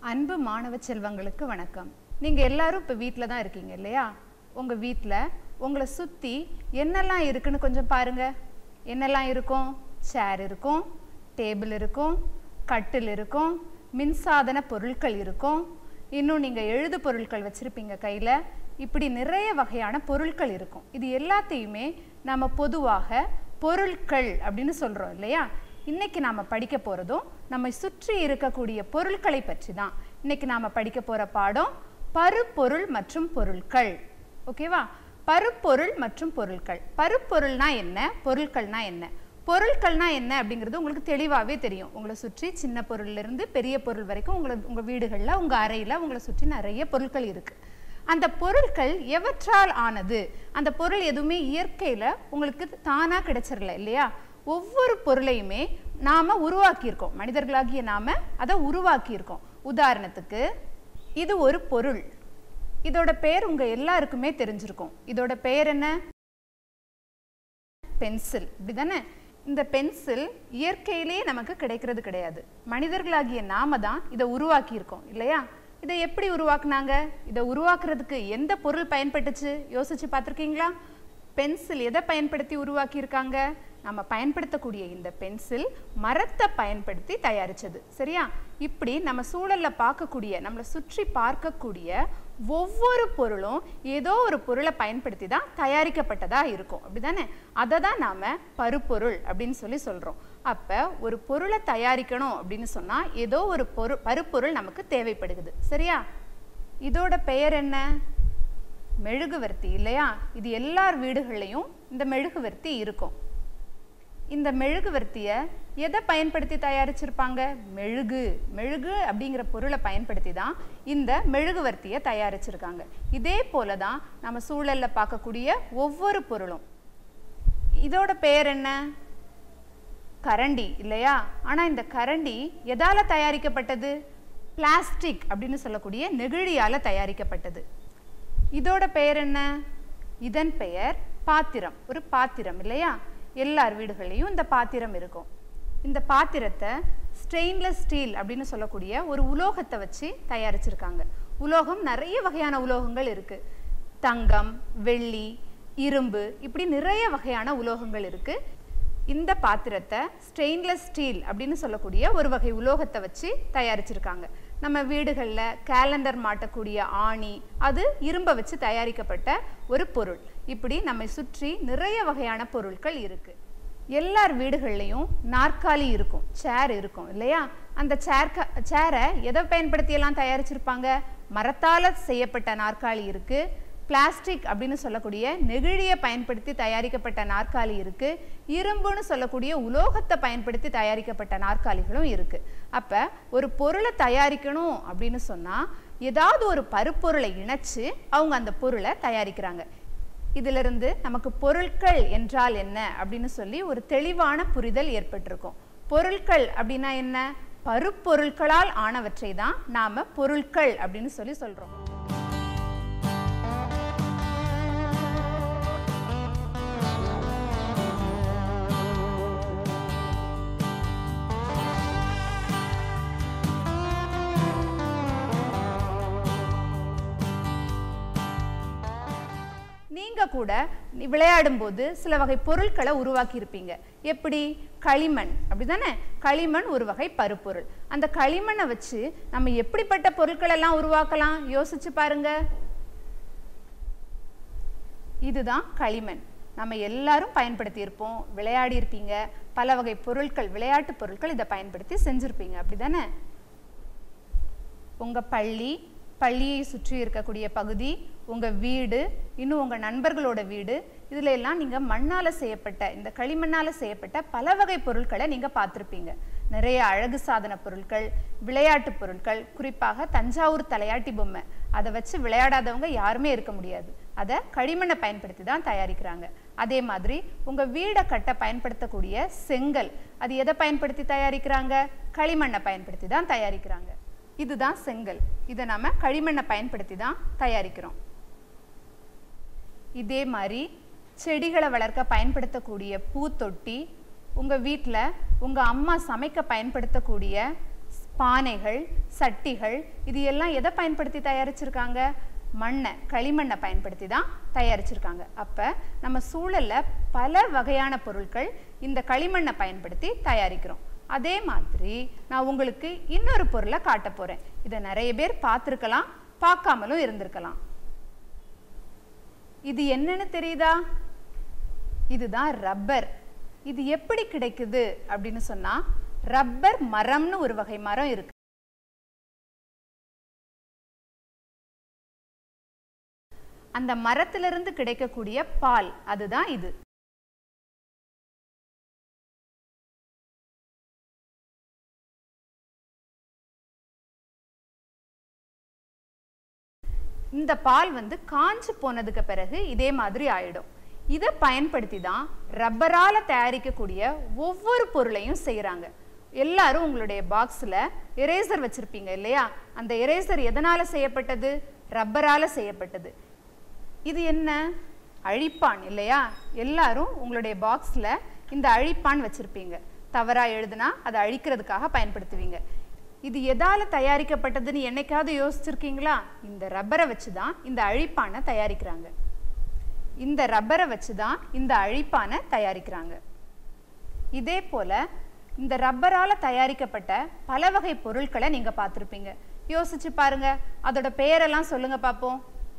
அன்பு மாணவ செல்வங்களுக்கு வணக்கம் நீங்கள் எல்லாரும் இப்போ வீட்டில் தான் இருக்கீங்க இல்லையா உங்கள் வீட்டில் உங்களை சுற்றி என்னெல்லாம் இருக்குன்னு கொஞ்சம் பாருங்க என்னெல்லாம் இருக்கும் சேர் இருக்கும் டேபிள் இருக்கும் கட்டில் இருக்கும் மின்சாதன பொருட்கள் இருக்கும் இன்னும் நீங்கள் எழுது பொருட்கள் வச்சுருப்பீங்க கையில் இப்படி நிறைய வகையான பொருட்கள் இருக்கும் இது எல்லாத்தையுமே நம்ம பொதுவாக பொருட்கள் அப்படின்னு சொல்கிறோம் இல்லையா இன்னைக்கு நாம் படிக்க போகிறதும் நம்மை சுற்றி இருக்கக்கூடிய பொருட்களை பற்றி தான் இன்னைக்கு நாம் படிக்க போகிற பாடம் பருப்பொருள் மற்றும் பொருட்கள் ஓகேவா பருப்பொருள் மற்றும் பொருட்கள் பருப்பொருள்னா என்ன பொருட்கள்னா என்ன பொருட்கள்னா என்ன அப்படிங்கிறது உங்களுக்கு தெளிவாகவே தெரியும் உங்களை சுற்றி சின்ன பொருள்லேருந்து பெரிய பொருள் வரைக்கும் உங்களை உங்கள் வீடுகளில் உங்கள் அறையில் உங்களை சுற்றி நிறைய பொருட்கள் இருக்குது அந்த பொருட்கள் எவற்றால் ஆனது அந்த பொருள் எதுவுமே இயற்கையில் உங்களுக்கு தானாக கிடைச்சிடல இல்லையா ஒவ்வொரு பொருளையுமே நாம் உருவாக்கியிருக்கோம் மனிதர்களாகிய நாம் அதை உருவாக்கியிருக்கோம் உதாரணத்துக்கு இது ஒரு பொருள் இதோட பெயர் உங்கள் எல்லாருக்குமே தெரிஞ்சிருக்கும் இதோட பெயர் என்ன பென்சில் இப்படிதானே இந்த பென்சில் இயற்கையிலேயே நமக்கு கிடைக்கிறது கிடையாது மனிதர்களாகிய நாம தான் இதை உருவாக்கியிருக்கோம் இல்லையா இதை எப்படி உருவாக்குனாங்க இதை உருவாக்குறதுக்கு எந்த பொருள் பயன்பட்டுச்சு யோசிச்சு பார்த்துருக்கீங்களா பென்சில் எதை பயன்படுத்தி உருவாக்கியிருக்காங்க நம்ம பயன்படுத்தக்கூடிய இந்த பென்சில் மரத்தை பயன்படுத்தி தயாரித்தது சரியா இப்படி நம்ம சூழலில் பார்க்கக்கூடிய நம்மளை சுற்றி பார்க்கக்கூடிய ஒவ்வொரு பொருளும் ஏதோ ஒரு பொருளை பயன்படுத்தி தான் தயாரிக்கப்பட்டதாக இருக்கும் அப்படிதானே அதை தான் நாம் பருப்பொருள் அப்படின்னு சொல்லி சொல்கிறோம் அப்போ ஒரு பொருளை தயாரிக்கணும் அப்படின்னு சொன்னால் ஏதோ ஒரு பொரு பருப்பொருள் நமக்கு தேவைப்படுகிறது சரியா இதோட பெயர் என்ன மெழுகுவர்த்தி இல்லையா இது எல்லார் வீடுகள்லையும் இந்த மெழுகுவர்த்தி இருக்கும் இந்த மெழுகுவர்த்தியை எதை பயன்படுத்தி தயாரிச்சிருப்பாங்க மெழுகு மெழுகு அப்படிங்கிற பொருளை பயன்படுத்தி தான் இந்த மெழுகுவர்த்தியை தயாரிச்சிருக்காங்க இதே போல தான் நம்ம சூழலில் பார்க்கக்கூடிய ஒவ்வொரு பொருளும் இதோட பெயர் என்ன கரண்டி இல்லையா ஆனால் இந்த கரண்டி எதால் தயாரிக்கப்பட்டது பிளாஸ்டிக் அப்படின்னு சொல்லக்கூடிய நெகிழியால் தயாரிக்கப்பட்டது இதோட பெயர் என்ன இதன் பெயர் பாத்திரம் ஒரு பாத்திரம் இல்லையா எல்லார் வீடுகள்லையும் இந்த பாத்திரம் இருக்கும் இந்த பாத்திரத்தை ஸ்டெயின்லெஸ் ஸ்டீல் அப்படின்னு சொல்லக்கூடிய ஒரு உலோகத்தை வச்சு தயாரிச்சிருக்காங்க உலோகம் நிறைய வகையான உலோகங்கள் இருக்கு தங்கம் வெள்ளி இரும்பு இப்படி நிறைய வகையான உலோகங்கள் இருக்கு இந்த பாத்திரத்தை ஸ்டெயின்லெஸ் ஸ்டீல் அப்படின்னு சொல்லக்கூடிய ஒரு வகை உலோகத்தை வச்சு தயாரிச்சிருக்காங்க நம்ம வீடுகளில் கேலண்டர் மாட்டக்கூடிய ஆணி அது இரும்பை வச்சு தயாரிக்கப்பட்ட ஒரு பொருள் இப்படி நம்மை சுற்றி நிறைய வகையான பொருட்கள் இருக்குது எல்லார் வீடுகள்லையும் நாற்காலி இருக்கும் சேர் இருக்கும் இல்லையா அந்த சேர் சேரை எதை பயன்படுத்தியெல்லாம் தயாரிச்சிருப்பாங்க மரத்தால் செய்யப்பட்ட நாற்காலி இருக்குது பிளாஸ்டிக் அப்படின்னு சொல்லக்கூடிய நெகிழியை பயன்படுத்தி தயாரிக்கப்பட்ட நாற்காலி இருக்கு இரும்புன்னு சொல்லக்கூடிய உலோகத்தை பயன்படுத்தி தயாரிக்கப்பட்ட நாற்காலிகளும் இருக்கு அப்ப ஒரு பொருளை தயாரிக்கணும் அப்படின்னு சொன்னா ஏதாவது ஒரு பருப்பொருளை இணைச்சு அவங்க அந்த பொருளை தயாரிக்கிறாங்க இதிலிருந்து நமக்கு பொருட்கள் என்றால் என்ன அப்படின்னு சொல்லி ஒரு தெளிவான புரிதல் ஏற்பட்டிருக்கும் பொருட்கள் அப்படின்னா என்ன பருப்பொருட்களால் ஆனவற்றை தான் நாம பொருட்கள் அப்படின்னு சொல்லி சொல்றோம் நீங்கள் கூட விளையாடும்போது சில வகை பொருட்களை உருவாக்கி இருப்பீங்க எப்படி களிமண் அப்படிதானே களிமண் ஒரு வகை பருப்பொருள் அந்த களிமண்ணை வச்சு நம்ம எப்படிப்பட்ட பொருட்கள் எல்லாம் உருவாக்கலாம் யோசிச்சு பாருங்க இதுதான் களிமண் நம்ம எல்லாரும் பயன்படுத்தி இருப்போம் விளையாடி இருப்பீங்க பல வகை பொருட்கள் விளையாட்டு பொருட்கள் இதை பயன்படுத்தி செஞ்சுருப்பீங்க அப்படிதானே உங்கள் பள்ளி பள்ளியை சுற்றி இருக்கக்கூடிய பகுதி உங்கள் வீடு இன்னும் உங்கள் நண்பர்களோட வீடு இதில் எல்லாம் நீங்கள் மண்ணால் செய்யப்பட்ட இந்த களிமண்ணால் செய்யப்பட்ட பல வகை பொருட்களை நீங்கள் பார்த்துருப்பீங்க நிறைய அழகு சாதன பொருட்கள் விளையாட்டு பொருட்கள் குறிப்பாக தஞ்சாவூர் தலையாட்டி பொம்மை அதை வச்சு விளையாடாதவங்க யாருமே இருக்க முடியாது அதை களிமண்ணை பயன்படுத்தி தான் தயாரிக்கிறாங்க அதே மாதிரி உங்கள் வீடை கட்ட பயன்படுத்தக்கூடிய செங்கல் அது எதை பயன்படுத்தி தயாரிக்கிறாங்க களிமண்ணை பயன்படுத்தி தான் தயாரிக்கிறாங்க இதுதான் செங்கல் இதை நம்ம களிமண்ணை பயன்படுத்தி தான் தயாரிக்கிறோம் இதே மாதிரி செடிகளை வளர்க்க பயன்படுத்தக்கூடிய பூத்தொட்டி உங்கள் வீட்டில் உங்கள் அம்மா சமைக்க பயன்படுத்தக்கூடிய பானைகள் சட்டிகள் இது எல்லாம் எதை பயன்படுத்தி தயாரிச்சிருக்காங்க மண்ணை களிமண்ணை பயன்படுத்தி தான் தயாரிச்சிருக்காங்க அப்போ நம்ம சூழலில் பல வகையான பொருட்கள் இந்த களிமண்ணை பயன்படுத்தி தயாரிக்கிறோம் அதே மாதிரி நான் உங்களுக்கு இன்னொரு பொருளை காட்ட போகிறேன் இதை நிறைய பேர் பார்த்துருக்கலாம் பார்க்காமலும் இருந்திருக்கலாம் இது என்னன்னு தெரியுதா இதுதான் ரப்பர் இது எப்படி கிடைக்குது அப்படின்னு சொன்னா ரப்பர் மரம்னு ஒரு வகை மரம் இருக்கு அந்த மரத்திலிருந்து கிடைக்கக்கூடிய பால் அதுதான் இது இந்த பால் வந்து காஞ்சு போனதுக்கு பிறகு இதே மாதிரி ஆயிடும் இதை பயன்படுத்தி தான் ரப்பரால் தயாரிக்கக்கூடிய ஒவ்வொரு பொருளையும் செய்கிறாங்க எல்லாரும் உங்களுடைய பாக்ஸில் எரேசர் வச்சுருப்பீங்க இல்லையா அந்த எரேசர் எதனால் செய்யப்பட்டது ரப்பரால் செய்யப்பட்டது இது என்ன அழிப்பான் இல்லையா எல்லாரும் உங்களுடைய பாக்ஸில் இந்த அழிப்பான் வச்சுருப்பீங்க தவறாக எழுதுனா அதை அழிக்கிறதுக்காக பயன்படுத்துவீங்க இது எதால தயாரிக்கப்பட்டதுன்னு என்னைக்காவது யோசிச்சிருக்கீங்களா இந்த ரப்பரை வச்சு தான் இந்த அழிப்பானை தயாரிக்கிறாங்க இந்த ரப்பரை வச்சு தான் இந்த அழிப்பானை தயாரிக்கிறாங்க இதே போல இந்த ரப்பரால தயாரிக்கப்பட்ட பல வகை பொருட்களை நீங்க பார்த்துருப்பீங்க யோசிச்சு பாருங்க அதோட பெயரெல்லாம் சொல்லுங்க பார்ப்போம்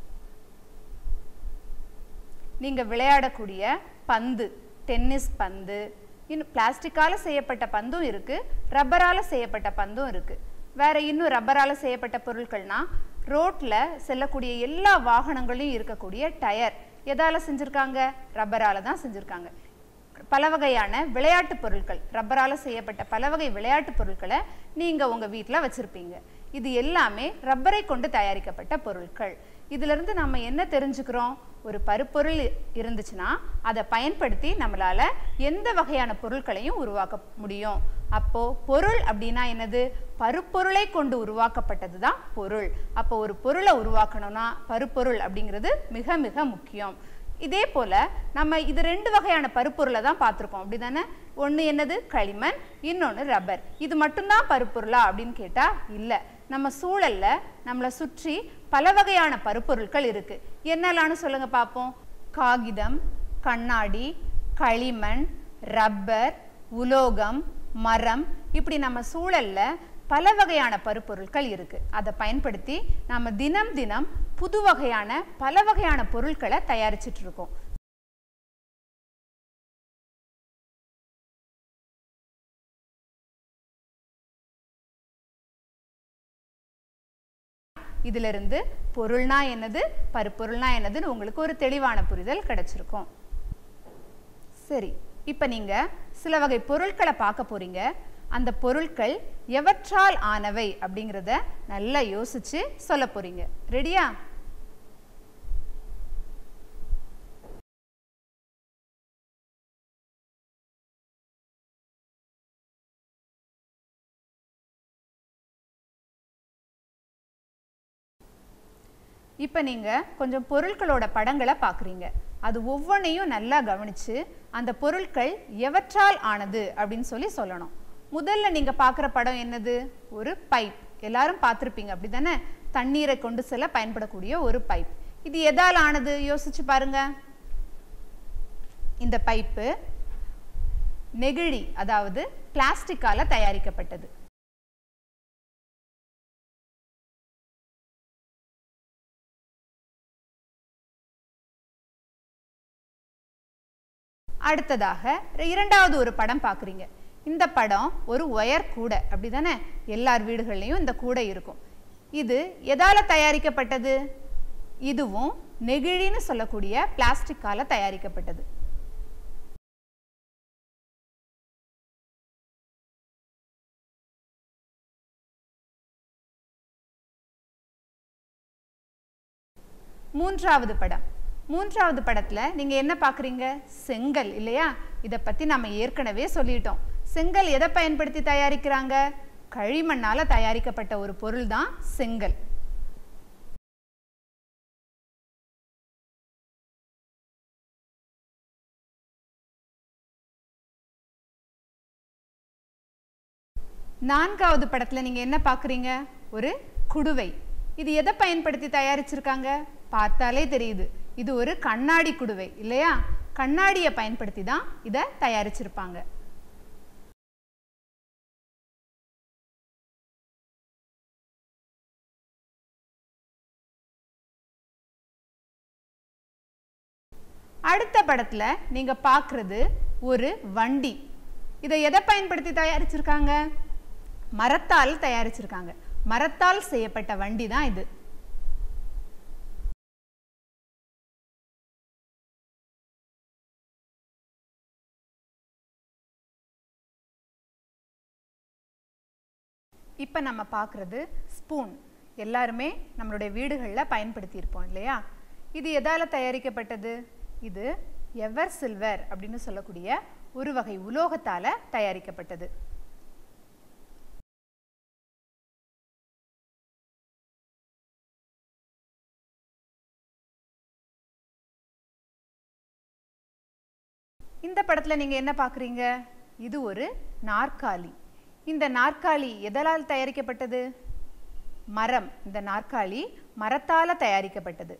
நீங்க விளையாடக்கூடிய பந்து டென்னிஸ் பந்து இன்னும் பிளாஸ்டிக்கால செய்யப்பட்ட பந்தும் இருக்கு ரப்பரால செய்யப்பட்ட பந்தும் இருக்கு வேற இன்னும் ரப்பரால செய்யப்பட்ட பொருட்கள்னா ரோட்ல செல்லக்கூடிய எல்லா வாகனங்களையும் இருக்கக்கூடிய டயர் எதால செஞ்சிருக்காங்க ரப்பரால தான் செஞ்சிருக்காங்க பல வகையான விளையாட்டு பொருட்கள் ரப்பரால செய்யப்பட்ட பல வகை விளையாட்டு பொருட்களை நீங்க உங்க வீட்டில் வச்சிருப்பீங்க இது எல்லாமே ரப்பரை கொண்டு தயாரிக்கப்பட்ட பொருட்கள் இதுல இருந்து நம்ம என்ன தெரிஞ்சுக்கிறோம் ஒரு பருப்பொருள் இ- இருந்துச்சுன்னா அதை பயன்படுத்தி நம்மளால எந்த வகையான பொருட்களையும் உருவாக்க முடியும் அப்போ பொருள் அப்படின்னா என்னது பருப்பொருளை கொண்டு உருவாக்கப்பட்டது தான் பொருள் அப்போ ஒரு பொருளை உருவாக்கணும்னா பருப்பொருள் அப்படிங்கிறது மிக மிக முக்கியம் இதே போல நம்ம இது ரெண்டு வகையான பருப்பொருளை தான் பார்த்துருக்கோம் அப்படிதானே ஒன்று என்னது களிமண் இன்னொன்று ரப்பர் இது மட்டும்தான் பருப்பொருளா அப்படின்னு கேட்டா இல்லை நம்ம சூழல்ல நம்மளை சுற்றி பல வகையான பருப்பொருட்கள் இருக்கு என்னெல்லாம்னு சொல்லுங்க பார்ப்போம் காகிதம் கண்ணாடி களிமண் ரப்பர் உலோகம் மரம் இப்படி நம்ம சூழல்ல பல வகையான பருப்பொருட்கள் இருக்கு அதை பயன்படுத்தி நாம தினம் தினம் புது வகையான பல வகையான பொருட்களை தயாரிச்சிட்டு இருக்கோம் இதிலிருந்து பொருள்னா என்னது பருப்பொருள்னா என்னதுன்னு உங்களுக்கு ஒரு தெளிவான புரிதல் கிடைச்சிருக்கும் சரி இப்போ நீங்க சில வகை பொருட்களை பார்க்க போறீங்க அந்த பொருட்கள் எவற்றால் ஆனவை அப்படிங்கிறத நல்லா யோசிச்சு சொல்ல போறீங்க ரெடியா இப்போ நீங்கள் கொஞ்சம் பொருட்களோட படங்களை பார்க்குறீங்க அது ஒவ்வொன்றையும் நல்லா கவனித்து அந்த பொருட்கள் எவற்றால் ஆனது அப்படின்னு சொல்லி சொல்லணும் முதல்ல நீங்கள் பார்க்குற படம் என்னது ஒரு பைப் எல்லாரும் பார்த்துருப்பீங்க அப்படி தானே தண்ணீரை கொண்டு செல்ல பயன்படக்கூடிய ஒரு பைப் இது எதால் ஆனது யோசிச்சு பாருங்க இந்த பைப்பு நெகிழி அதாவது பிளாஸ்டிக்கால தயாரிக்கப்பட்டது அடுத்ததாக இரண்டாவது ஒரு படம் பார்க்குறீங்க இந்த படம் ஒரு ஒயர் கூடை அப்படிதானே எல்லார் வீடுகள்லையும் இந்த கூடை இருக்கும் இது எதால தயாரிக்கப்பட்டது இதுவும் நெகிழின்னு சொல்லக்கூடிய பிளாஸ்டிக்கால தயாரிக்கப்பட்டது மூன்றாவது படம் மூன்றாவது படத்துல நீங்க என்ன பார்க்குறீங்க செங்கல் இல்லையா இதை பத்தி நம்ம ஏற்கனவே சொல்லிட்டோம் செங்கல் எதை பயன்படுத்தி தயாரிக்கிறாங்க களிமண்ணால தயாரிக்கப்பட்ட ஒரு பொருள் தான் செங்கல் நான்காவது படத்தில் நீங்கள் என்ன பார்க்குறீங்க ஒரு குடுவை இது எதை பயன்படுத்தி தயாரிச்சிருக்காங்க பார்த்தாலே தெரியுது இது ஒரு கண்ணாடி குடுவை இல்லையா கண்ணாடியை பயன்படுத்தி தான் இதை தயாரிச்சிருப்பாங்க அடுத்த படத்தில் நீங்கள் பார்க்குறது ஒரு வண்டி இதை எதை பயன்படுத்தி தயாரிச்சிருக்காங்க மரத்தால் தயாரிச்சிருக்காங்க மரத்தால் செய்யப்பட்ட வண்டி தான் இது இப்போ நம்ம பார்க்குறது ஸ்பூன் எல்லாருமே நம்மளுடைய வீடுகளில் பயன்படுத்தியிருப்போம் இல்லையா இது எதால் தயாரிக்கப்பட்டது இது எவர் சில்வர் அப்படின்னு சொல்லக்கூடிய ஒரு வகை உலோகத்தால் தயாரிக்கப்பட்டது இந்த படத்தில் நீங்கள் என்ன பார்க்குறீங்க இது ஒரு நாற்காலி இந்த நாற்காலி எதனால் தயாரிக்கப்பட்டது மரம் இந்த நாற்காலி மரத்தால் தயாரிக்கப்பட்டது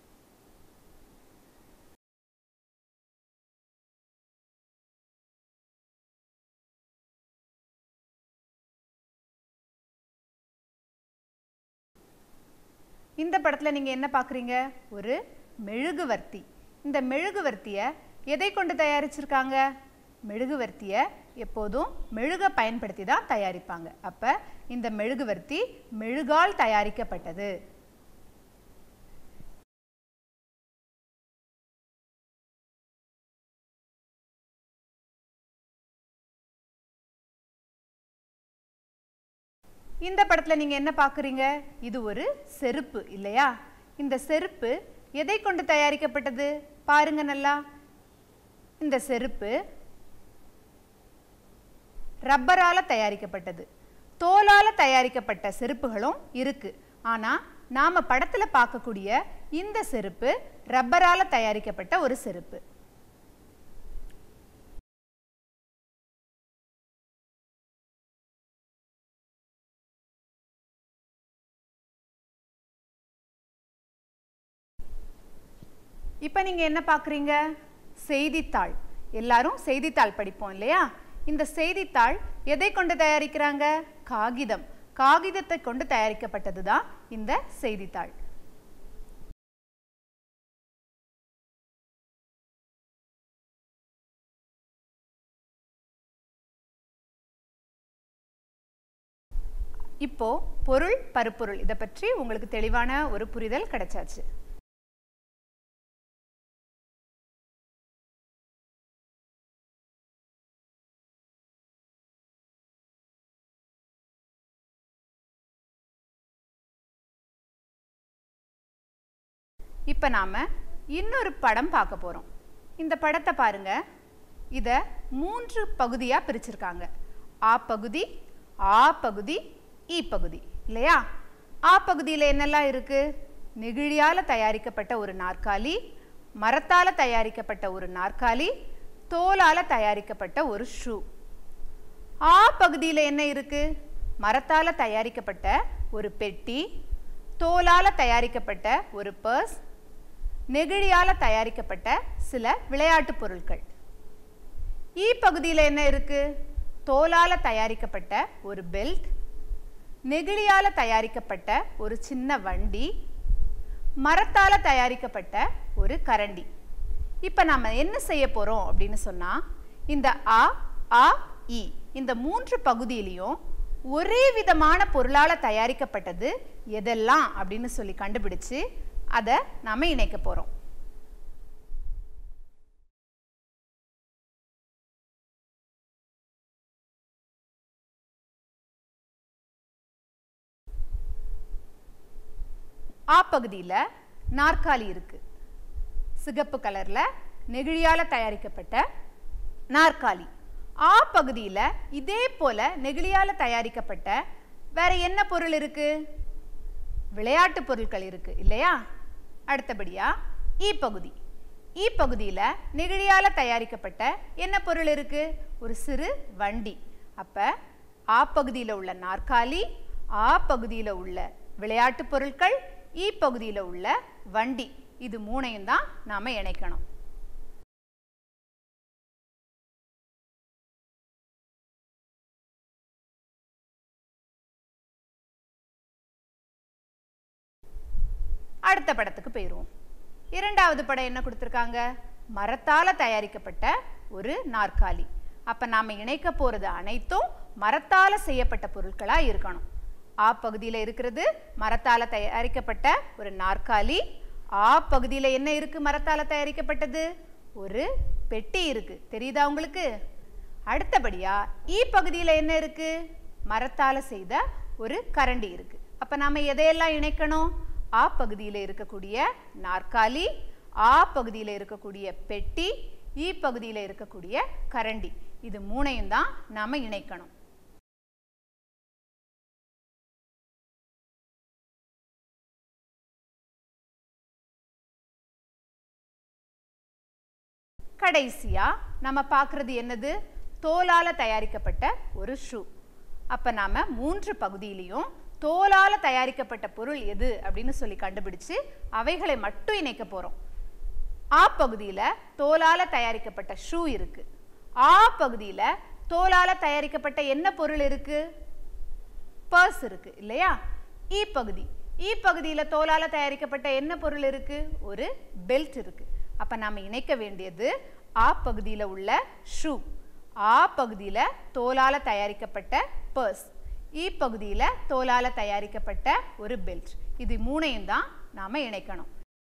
இந்த படத்தில் நீங்கள் என்ன பார்க்குறீங்க ஒரு மெழுகுவர்த்தி இந்த மெழுகுவர்த்தியை எதை கொண்டு தயாரிச்சிருக்காங்க மெழுகுவர்த்தியை எப்போதும் மெழுகை பயன்படுத்தி தான் தயாரிப்பாங்க அப்போ இந்த மெழுகுவர்த்தி மெழுகால் தயாரிக்கப்பட்டது இந்த படத்தில் நீங்கள் என்ன பார்க்குறீங்க இது ஒரு செருப்பு இல்லையா இந்த செருப்பு எதை கொண்டு தயாரிக்கப்பட்டது பாருங்க நல்லா இந்த செருப்பு ரப்பரால் தயாரிக்கப்பட்டது தோலால் தயாரிக்கப்பட்ட செருப்புகளும் இருக்கு ஆனால் நாம் படத்தில் பார்க்கக்கூடிய இந்த செருப்பு ரப்பரால் தயாரிக்கப்பட்ட ஒரு செருப்பு இப்போ நீங்கள் என்ன பார்க்குறீங்க செய்தித்தாள் எல்லாரும் செய்தித்தாள் படிப்போம் இல்லையா இந்த செய்தித்தாள் எதை கொண்டு தயாரிக்கிறாங்க காகிதம் காகிதத்தை கொண்டு தயாரிக்கப்பட்டது தான் இந்த செய்தித்தாள் இப்போ பொருள் பருப்பொருள் இதை பற்றி உங்களுக்கு தெளிவான ஒரு புரிதல் கிடைச்சாச்சு இப்போ நாம் இன்னொரு படம் பார்க்க போகிறோம் இந்த படத்தை பாருங்க இதை மூன்று பகுதியாக பிரிச்சிருக்காங்க ஆ பகுதி ஆ பகுதி ஈ பகுதி இல்லையா ஆ பகுதியில் என்னெல்லாம் இருக்குது நெகிழியால் தயாரிக்கப்பட்ட ஒரு நாற்காலி மரத்தால் தயாரிக்கப்பட்ட ஒரு நாற்காலி தோலால் தயாரிக்கப்பட்ட ஒரு ஷூ ஆ பகுதியில் என்ன இருக்கு மரத்தால் தயாரிக்கப்பட்ட ஒரு பெட்டி தோலால் தயாரிக்கப்பட்ட ஒரு பர்ஸ் நெகிழியால் தயாரிக்கப்பட்ட சில விளையாட்டுப் பொருட்கள் ஈ பகுதியில் என்ன இருக்கு தோலால் தயாரிக்கப்பட்ட ஒரு பெல்ட் நெகிழியால் தயாரிக்கப்பட்ட ஒரு சின்ன வண்டி மரத்தால் தயாரிக்கப்பட்ட ஒரு கரண்டி இப்போ நம்ம என்ன செய்ய போகிறோம் அப்படின்னு சொன்னால் இந்த அ ஆ இ இந்த மூன்று பகுதியிலையும் ஒரே விதமான பொருளால் தயாரிக்கப்பட்டது எதெல்லாம் அப்படின்னு சொல்லி கண்டுபிடிச்சு அதை நாம இணைக்க போகிறோம் ஆ பகுதியில் நாற்காலி இருக்கு சிகப்பு கலர்ல நெகிழியால தயாரிக்கப்பட்ட நாற்காலி ஆ பகுதியில் இதே போல நெகிழியால தயாரிக்கப்பட்ட வேற என்ன பொருள் இருக்கு விளையாட்டு பொருட்கள் இருக்கு இல்லையா அடுத்தபடியா ஈ பகுதி ஈ பகுதியில் நெகிழியால தயாரிக்கப்பட்ட என்ன பொருள் இருக்கு ஒரு சிறு வண்டி அப்ப ஆ பகுதியில் உள்ள நாற்காலி ஆ பகுதியில் உள்ள விளையாட்டு பொருட்கள் ஈ பகுதியில் உள்ள வண்டி இது மூணையும் தான் நாம் இணைக்கணும் அடுத்த படத்துக்கு போயிடுவோம் இரண்டாவது படம் என்ன கொடுத்துருக்காங்க மரத்தால தயாரிக்கப்பட்ட ஒரு நாற்காலி அப்ப நாம இணைக்க போறது அனைத்தும் மரத்தால செய்யப்பட்ட பொருட்களா இருக்கணும் ஆ பகுதியில் இருக்கிறது மரத்தால தயாரிக்கப்பட்ட ஒரு நாற்காலி ஆ பகுதியில் என்ன இருக்கு மரத்தால தயாரிக்கப்பட்டது ஒரு பெட்டி இருக்கு தெரியுதா உங்களுக்கு அடுத்தபடியா ஈ பகுதியில் என்ன இருக்கு மரத்தால செய்த ஒரு கரண்டி இருக்கு அப்ப நாம எதையெல்லாம் இணைக்கணும் ஆ பகுதியில் இருக்கக்கூடிய நாற்காலி ஆ பகுதியில் இருக்கக்கூடிய பெட்டி ஈ பகுதியில் இருக்கக்கூடிய கரண்டி இது மூணையும் தான் நாம இணைக்கணும் கடைசியா நம்ம பார்க்கறது என்னது தோலால தயாரிக்கப்பட்ட ஒரு ஷூ அப்ப நாம மூன்று பகுதியிலையும் தோலால தயாரிக்கப்பட்ட பொருள் எது அப்படின்னு சொல்லி கண்டுபிடிச்சு அவைகளை மட்டும் இணைக்க போறோம் ஆ பகுதியில தோலால தயாரிக்கப்பட்ட ஷூ இருக்கு ஆ பகுதியில தோலால தயாரிக்கப்பட்ட என்ன பொருள் இருக்கு பர்ஸ் இருக்கு இல்லையா ஈ பகுதி ஈ பகுதியில தோலால தயாரிக்கப்பட்ட என்ன பொருள் இருக்கு ஒரு பெல்ட் இருக்கு அப்ப நாம இணைக்க வேண்டியது ஆ பகுதியில உள்ள ஷூ ஆ பகுதியில தோலால தயாரிக்கப்பட்ட பர்ஸ் ஈ பகுதியில தோலால தயாரிக்கப்பட்ட ஒரு பெல்ட் இது மூணையும் தான் நாம இணைக்கணும்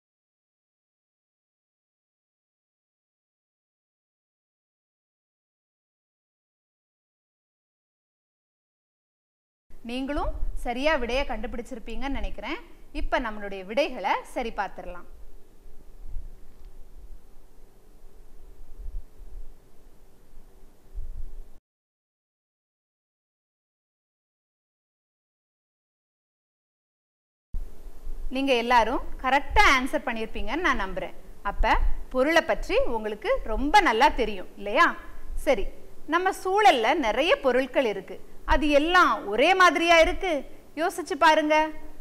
நீங்களும் சரியா விடையை கண்டுபிடிச்சிருப்பீங்கன்னு நினைக்கிறேன் இப்போ நம்மளுடைய விடைகளை சரி பார்த்துடலாம் நீங்க எல்லாரும் கரெக்டா ஆன்சர் பண்ணியிருப்பீங்கன்னு நான் நம்புறேன் அப்ப பொருளை பற்றி உங்களுக்கு ரொம்ப நல்லா தெரியும் இல்லையா சரி நம்ம சூழல்ல நிறைய பொருட்கள் இருக்கு அது எல்லாம் ஒரே மாதிரியா இருக்கு யோசிச்சு பாருங்க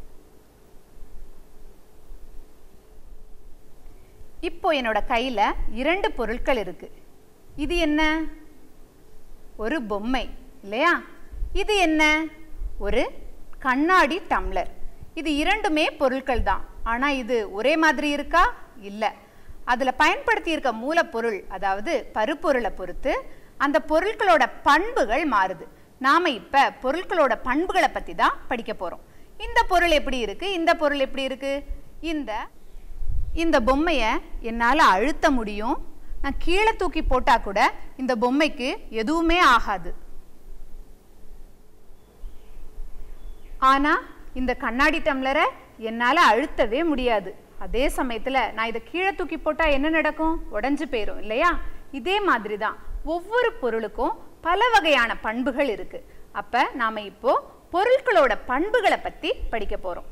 இப்போ என்னோட கையில இரண்டு பொருட்கள் இருக்கு இது என்ன ஒரு பொம்மை இல்லையா இது என்ன ஒரு கண்ணாடி டம்ளர் இது இரண்டுமே பொருட்கள் தான் ஆனா இது ஒரே மாதிரி இருக்கா இல்லை அதுல பயன்படுத்தி இருக்க மூலப்பொருள் அதாவது பருப்பொருளை பொறுத்து அந்த பொருட்களோட பண்புகள் மாறுது நாம இப்ப பொருட்களோட பண்புகளை பத்தி தான் படிக்க போறோம் இந்த பொருள் எப்படி இருக்கு இந்த பொருள் எப்படி இருக்கு இந்த இந்த பொம்மையை என்னால் அழுத்த முடியும் நான் கீழே தூக்கி போட்டா கூட இந்த பொம்மைக்கு எதுவுமே ஆகாது ஆனா இந்த கண்ணாடி டம்ளரை என்னால் அழுத்தவே முடியாது அதே சமயத்தில் நான் இதை கீழே தூக்கி போட்டால் என்ன நடக்கும் உடஞ்சு போயிடும் இல்லையா இதே மாதிரி தான் ஒவ்வொரு பொருளுக்கும் பல வகையான பண்புகள் இருக்கு அப்ப நாம இப்போ பொருட்களோட பண்புகளை பத்தி படிக்க போறோம்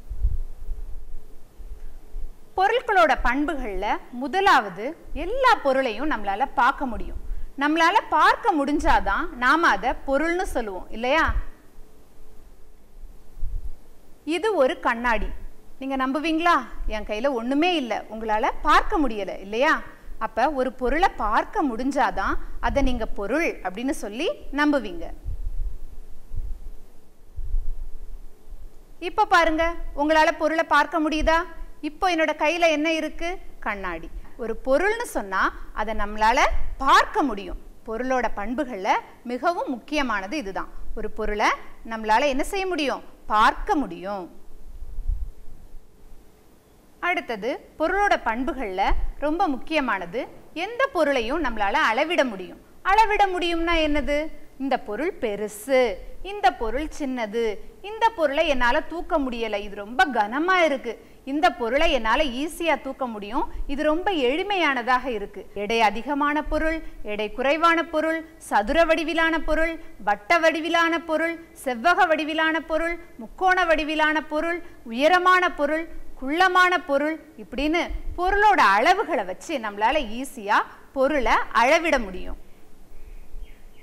பொருட்களோட பண்புகள்ல முதலாவது எல்லா பொருளையும் நம்மளால பார்க்க முடியும் நம்மளால பார்க்க முடிஞ்சாதான் நாம அதை பொருள்னு சொல்லுவோம் இல்லையா இது ஒரு கண்ணாடி நீங்க நம்புவீங்களா என் கையில ஒண்ணுமே இல்லை உங்களால பார்க்க முடியல இல்லையா அப்ப ஒரு பொருளை பார்க்க முடிஞ்சாதான் அதை நீங்க பொருள் அப்படின்னு சொல்லி நம்புவீங்க இப்போ பாருங்க உங்களால பொருளை பார்க்க முடியுதா இப்போ என்னோட கையில என்ன இருக்கு கண்ணாடி ஒரு பொருள்னு சொன்னா அதை நம்மளால பார்க்க முடியும் பொருளோட பண்புகள்ல மிகவும் முக்கியமானது இதுதான் ஒரு பொருளை நம்மளால என்ன செய்ய முடியும் பார்க்க முடியும் அடுத்தது பொருளோட பண்புகள்ல ரொம்ப முக்கியமானது எந்த பொருளையும் நம்மளால அளவிட முடியும் அளவிட முடியும்னா என்னது இந்த பொருள் பெருசு இந்த பொருள் சின்னது இந்த பொருளை என்னால தூக்க முடியல இது ரொம்ப கனமா இருக்கு இந்த பொருளை என்னால ஈஸியா தூக்க முடியும் இது ரொம்ப எளிமையானதாக இருக்கு எடை அதிகமான பொருள் எடை குறைவான பொருள் சதுர வடிவிலான பொருள் வட்ட வடிவிலான பொருள் செவ்வக வடிவிலான பொருள் முக்கோண வடிவிலான பொருள் உயரமான பொருள் குள்ளமான பொருள் இப்படின்னு பொருளோட அளவுகளை வச்சு நம்மளால ஈஸியா பொருளை அளவிட முடியும்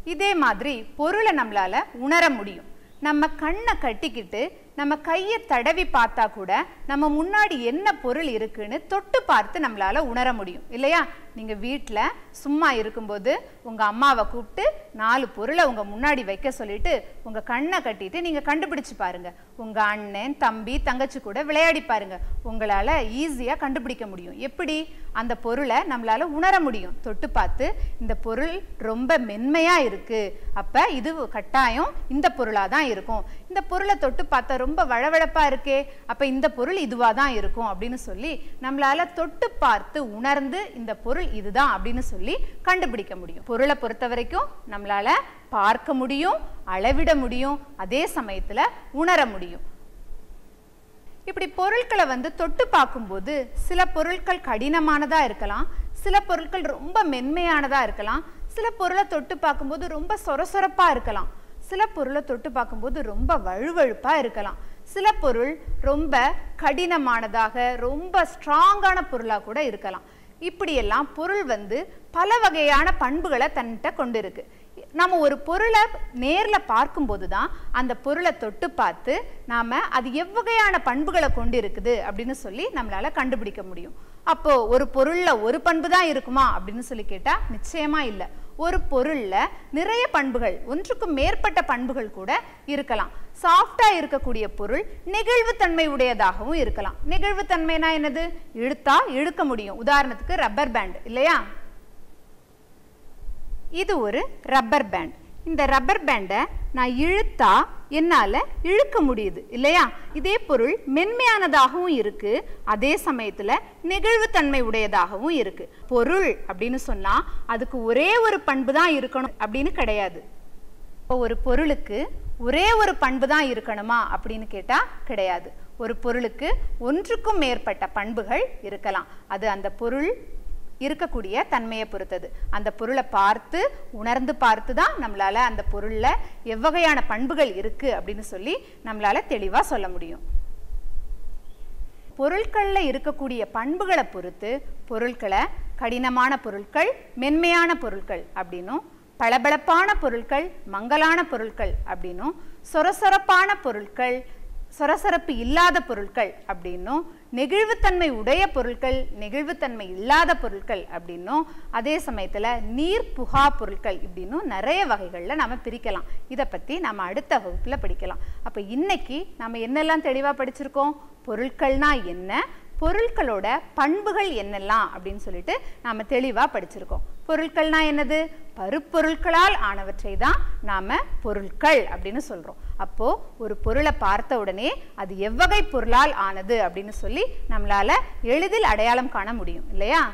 இதே மாதிரி பொருளை நம்மளால உணர முடியும் நம்ம கண்ணை கட்டிக்கிட்டு நம்ம கையை தடவி பார்த்தா கூட நம்ம முன்னாடி என்ன பொருள் இருக்குன்னு தொட்டு பார்த்து நம்மளால உணர முடியும் இல்லையா நீங்க வீட்டில் சும்மா இருக்கும்போது உங்க அம்மாவை கூப்பிட்டு நாலு பொருளை உங்க முன்னாடி வைக்க சொல்லிட்டு உங்க கண்ணை கட்டிட்டு நீங்க கண்டுபிடிச்சு பாருங்க உங்க அண்ணன் தம்பி தங்கச்சி கூட விளையாடி பாருங்க உங்களால ஈஸியா கண்டுபிடிக்க முடியும் எப்படி அந்த பொருளை நம்மளால உணர முடியும் தொட்டு பார்த்து இந்த பொருள் ரொம்ப மென்மையா இருக்கு அப்ப இது கட்டாயம் இந்த பொருளா தான் இருக்கும் இந்த பொருளை தொட்டு பார்த்தா ரொம்ப வழவழப்பா இருக்கே அப்ப இந்த பொருள் இதுவா தான் இருக்கும் அப்படின்னு சொல்லி நம்மளால தொட்டு பார்த்து உணர்ந்து இந்த பொருள் இதுதான் அப்படின்னு சொல்லி கண்டுபிடிக்க முடியும் பொருளை பொறுத்த வரைக்கும் நம்மளால பார்க்க முடியும் அளவிட முடியும் அதே சமயத்துல உணர முடியும் இப்படி பொருட்களை வந்து தொட்டு பார்க்கும்போது சில பொருட்கள் கடினமானதா இருக்கலாம் சில பொருட்கள் ரொம்ப மென்மையானதா இருக்கலாம் சில பொருளை தொட்டு பார்க்கும்போது ரொம்ப சொரசொரப்பா இருக்கலாம் சில பொருளை தொட்டு பார்க்கும்போது ரொம்ப வழுவழுப்பா இருக்கலாம் சில பொருள் ரொம்ப கடினமானதாக ரொம்ப ஸ்ட்ராங்கான பொருளா கூட இருக்கலாம் இப்படியெல்லாம் பொருள் வந்து பல வகையான பண்புகளை தன்கிட்ட கொண்டு இருக்கு நம்ம ஒரு பொருளை நேர்ல பார்க்கும்போது தான் அந்த பொருளை தொட்டு பார்த்து நாம அது எவ்வகையான பண்புகளை கொண்டு இருக்குது அப்படின்னு சொல்லி நம்மளால கண்டுபிடிக்க முடியும் அப்போ ஒரு பொருள்ல ஒரு பண்பு தான் இருக்குமா அப்படின்னு சொல்லி கேட்டா நிச்சயமா இல்லை ஒரு பொருள்ல நிறைய பண்புகள் ஒன்றுக்கும் மேற்பட்ட பண்புகள் கூட இருக்கலாம் சாஃப்டா இருக்கக்கூடிய பொருள் நெகிழ்வுத்தன்மை உடையதாகவும் இருக்கலாம் நெகிழ்வுத்தன்மைனா என்னது இழுத்தா இழுக்க முடியும் உதாரணத்துக்கு ரப்பர் பேண்ட் இல்லையா இது ஒரு ரப்பர் பேண்ட் இந்த ரப்பர் பேண்டை நான் இழுத்தா என்னால் இழுக்க முடியுது இல்லையா இதே பொருள் மென்மையானதாகவும் இருக்கு அதே சமயத்தில் நெகிழ்வுத்தன்மை உடையதாகவும் இருக்கு பொருள் அப்படின்னு சொன்னா அதுக்கு ஒரே ஒரு பண்பு தான் இருக்கணும் அப்படின்னு கிடையாது இப்போ ஒரு பொருளுக்கு ஒரே ஒரு பண்பு தான் இருக்கணுமா அப்படின்னு கேட்டா கிடையாது ஒரு பொருளுக்கு ஒன்றுக்கும் மேற்பட்ட பண்புகள் இருக்கலாம் அது அந்த பொருள் இருக்கக்கூடிய தன்மையை பொறுத்தது அந்த பொருளை பார்த்து உணர்ந்து பார்த்து தான் நம்மளால அந்த பொருள்ல எவ்வகையான பண்புகள் இருக்கு அப்படின்னு சொல்லி நம்மளால தெளிவா சொல்ல முடியும் பொருட்கள்ல இருக்கக்கூடிய பண்புகளை பொறுத்து பொருட்களை கடினமான பொருட்கள் மென்மையான பொருட்கள் அப்படின்னும் பளபளப்பான பொருட்கள் மங்கலான பொருட்கள் அப்படின்னும் சொரசொரப்பான பொருட்கள் சொரசொரப்பு இல்லாத பொருட்கள் அப்படின்னும் நெகிழ்வுத்தன்மை உடைய பொருட்கள் நெகிழ்வுத்தன்மை இல்லாத பொருட்கள் அப்படின்னும் அதே சமயத்தில் நீர் புகா பொருட்கள் இப்படின்னும் நிறைய வகைகளில் நம்ம பிரிக்கலாம் இதை பற்றி நம்ம அடுத்த வகுப்பில் படிக்கலாம் அப்போ இன்னைக்கு நம்ம என்னெல்லாம் தெளிவாக படிச்சிருக்கோம் பொருட்கள்னா என்ன பொருட்களோட பண்புகள் என்னெல்லாம் அப்படின்னு சொல்லிட்டு நாம தெளிவாக படிச்சிருக்கோம் பொருட்கள்னா என்னது பருப்பொருட்களால் ஆனவற்றை தான் நாம பொருட்கள் அப்படின்னு சொல்றோம் அப்போ ஒரு பொருளை பார்த்த உடனே அது எவ்வகை பொருளால் ஆனது அப்படின்னு சொல்லி நம்மளால எளிதில் அடையாளம் காண முடியும் இல்லையா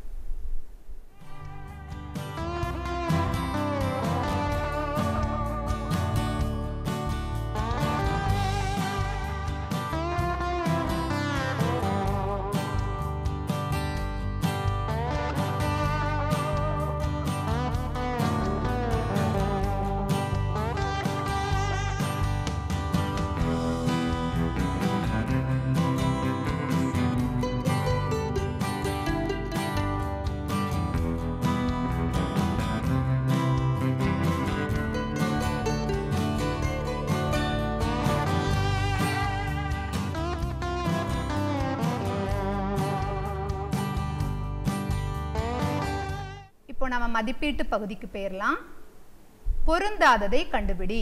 இப்போ நம்ம மதிப்பீட்டு பகுதிக்கு போயிடலாம் பொருந்தாததை கண்டுபிடி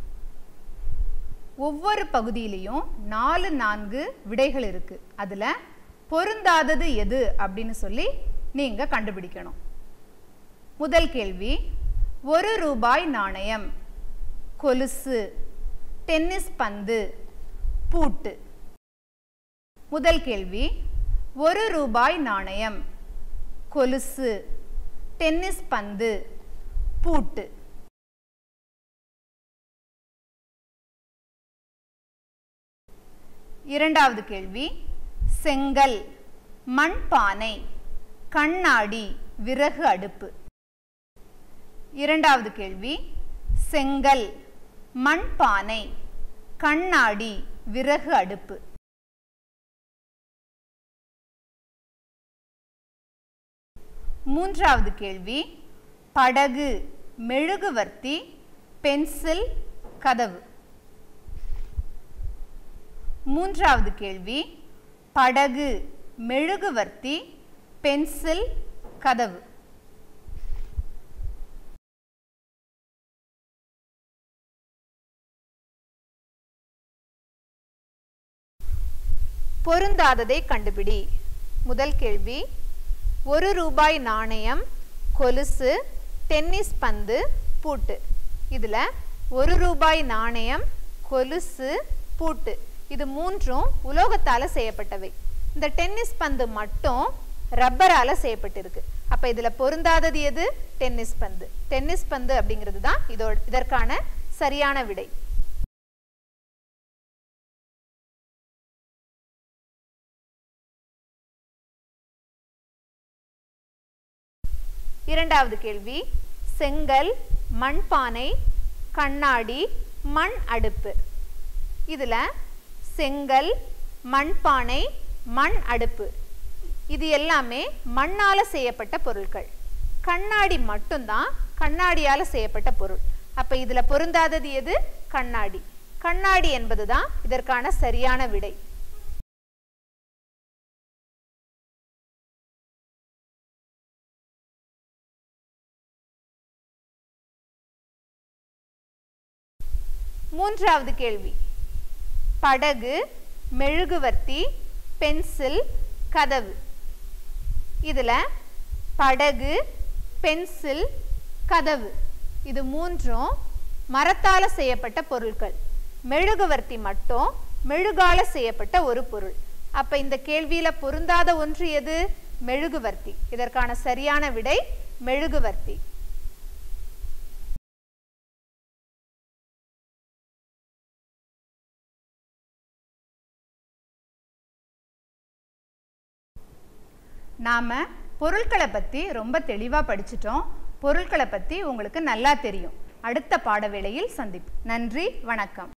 ஒவ்வொரு பகுதியிலையும் நாலு நான்கு விடைகள் இருக்கு அதுல பொருந்தாதது எது அப்படின்னு சொல்லி நீங்க கண்டுபிடிக்கணும் முதல் கேள்வி ஒரு ரூபாய் நாணயம் கொலுசு டென்னிஸ் பந்து பூட்டு முதல் கேள்வி ஒரு ரூபாய் நாணயம் கொலுசு டென்னிஸ் பந்து பூட்டு இரண்டாவது கேள்வி செங்கல் மண்பானை கண்ணாடி விறகு அடுப்பு இரண்டாவது கேள்வி செங்கல் மண்பானை கண்ணாடி விறகு அடுப்பு மூன்றாவது கேள்வி படகு மெழுகுவர்த்தி பென்சில் கதவு மூன்றாவது கேள்வி படகு மெழுகுவர்த்தி பென்சில் கதவு பொருந்தாததை கண்டுபிடி முதல் கேள்வி ஒரு ரூபாய் நாணயம் கொலுசு டென்னிஸ் பந்து பூட்டு இதில் ஒரு ரூபாய் நாணயம் கொலுசு பூட்டு இது மூன்றும் உலோகத்தால் செய்யப்பட்டவை இந்த டென்னிஸ் பந்து மட்டும் ரப்பரால் செய்யப்பட்டிருக்கு அப்போ இதில் பொருந்தாதது எது டென்னிஸ் பந்து டென்னிஸ் பந்து அப்படிங்கிறது தான் இதோட இதற்கான சரியான விடை இரண்டாவது கேள்வி செங்கல் மண்பானை கண்ணாடி மண் அடுப்பு இதில் செங்கல் மண்பானை மண் அடுப்பு இது எல்லாமே மண்ணால் செய்யப்பட்ட பொருட்கள் கண்ணாடி மட்டும்தான் கண்ணாடியால் செய்யப்பட்ட பொருள் அப்போ இதில் பொருந்தாதது எது கண்ணாடி கண்ணாடி என்பது தான் இதற்கான சரியான விடை மூன்றாவது கேள்வி படகு மெழுகுவர்த்தி பென்சில் கதவு இதில் படகு பென்சில் கதவு இது மூன்றும் மரத்தால் செய்யப்பட்ட பொருட்கள் மெழுகுவர்த்தி மட்டும் மெழுகால செய்யப்பட்ட ஒரு பொருள் அப்போ இந்த கேள்வியில் பொருந்தாத ஒன்று எது மெழுகுவர்த்தி இதற்கான சரியான விடை மெழுகுவர்த்தி நாம் பொருட்களை பற்றி ரொம்ப தெளிவாக படிச்சிட்டோம் பொருட்களை பற்றி உங்களுக்கு நல்லா தெரியும் அடுத்த பாட வேளையில் சந்திப்பு நன்றி வணக்கம்